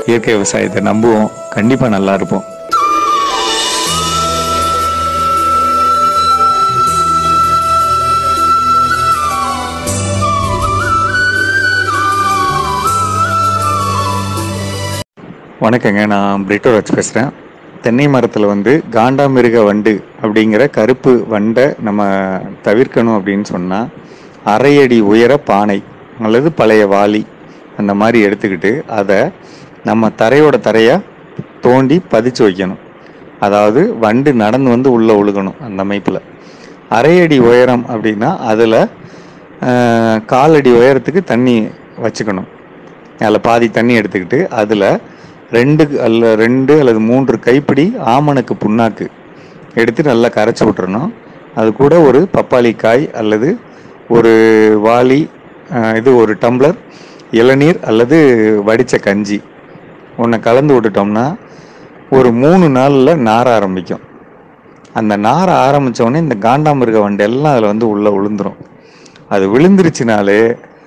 இயற்கை விவசாயத்தை நம்புவோம் கண்டிப்பாக நல்லா இருப்போம் வணக்கங்க நான் பிரிட்டோராஜ் பேசுகிறேன் தென்னை மரத்தில் வந்து காண்டாமிருக வண்டு அப்படிங்கிற கருப்பு வண்டை நம்ம தவிர்க்கணும் அப்படின்னு சொன்னால் அரையடி உயர பானை அல்லது பழைய வாளி அந்த மாதிரி எடுத்துக்கிட்டு அதை நம்ம தரையோட தரையாக தோண்டி பதிச்சு வைக்கணும் அதாவது வண்டு நடந்து வந்து உள்ளே ஒழுகணும் அந்த அமைப்பில் அரையடி உயரம் அப்படின்னா அதில் காலடி உயரத்துக்கு தண்ணி வச்சுக்கணும் அதில் பாதி தண்ணி எடுத்துக்கிட்டு அதில் ரெண்டு அல்ல ரெண்டு அல்லது மூன்று கைப்பிடி ஆமணக்கு புண்ணாக்கு எடுத்து நல்லா கரைச்சி விட்டுறணும் அது கூட ஒரு பப்பாளி காய் அல்லது ஒரு வாளி அஹ், இது ஒரு டம்ளர் இளநீர் அல்லது வடித்த கஞ்சி ஒன்றை கலந்து விட்டுட்டோம்னா ஒரு மூணு நாளில் நார ஆரம்பிக்கும் அந்த நார ஆரம்பிச்ச உடனே இந்த காண்டாமிருக வண்டு எல்லாம் அதில் வந்து உள்ளே விழுந்துரும் அது விழுந்துருச்சுனாலே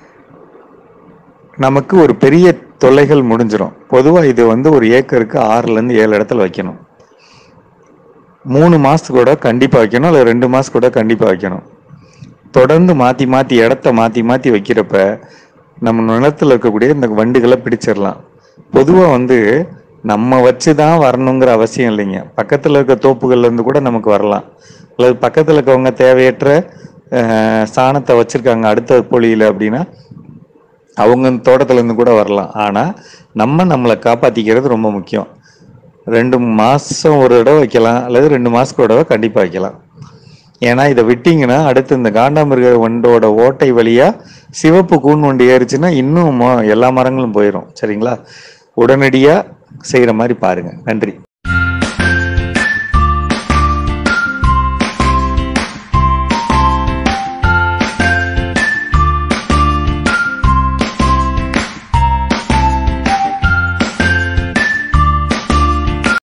நமக்கு ஒரு பெரிய தொல்லைகள் முடிஞ்சிடும் பொதுவாக இது வந்து ஒரு ஏக்கருக்கு ஆறுலேருந்து ஏழு இடத்துல வைக்கணும் மூணு மாதத்துக்கு கூட கண்டிப்பாக வைக்கணும் இல்லை ரெண்டு மாதத்துக்கு கூட கண்டிப்பாக வைக்கணும் தொடர்ந்து மாற்றி மாற்றி இடத்த மாற்றி மாற்றி வைக்கிறப்ப நம்ம நிலத்தில் இருக்கக்கூடிய இந்த வண்டுகளை பிடிச்சிடலாம் பொதுவாக வந்து நம்ம வச்சு தான் வரணுங்கிற அவசியம் இல்லைங்க பக்கத்தில் இருக்க தோப்புகள்ல இருந்து கூட நமக்கு வரலாம் அல்லது பக்கத்தில் இருக்கவங்க தேவையற்ற அஹ், சாணத்தை வச்சுருக்காங்க அடுத்த பொழியில் அப்படின்னா அவங்க தோட்டத்துல இருந்து கூட வரலாம் ஆனால் நம்ம நம்மளை காப்பாற்றிக்கிறது ரொம்ப முக்கியம் ரெண்டு மாதம் ஒரு தடவை வைக்கலாம் அல்லது ரெண்டு மாதத்துக்கு ஒரு தடவை கண்டிப்பாக வைக்கலாம் ஏன்னா இதை விட்டிங்கன்னா அடுத்து இந்த காண்டாமிருக வண்டோட ஓட்டை வழியாக சிவப்பு கூன் வண்டு ஏறிச்சுன்னா இன்னும் மொ- எல்லா மரங்களும் போயிடும் சரிங்களா உடனடியாக செய்கிற மாதிரி பாருங்கள் நன்றி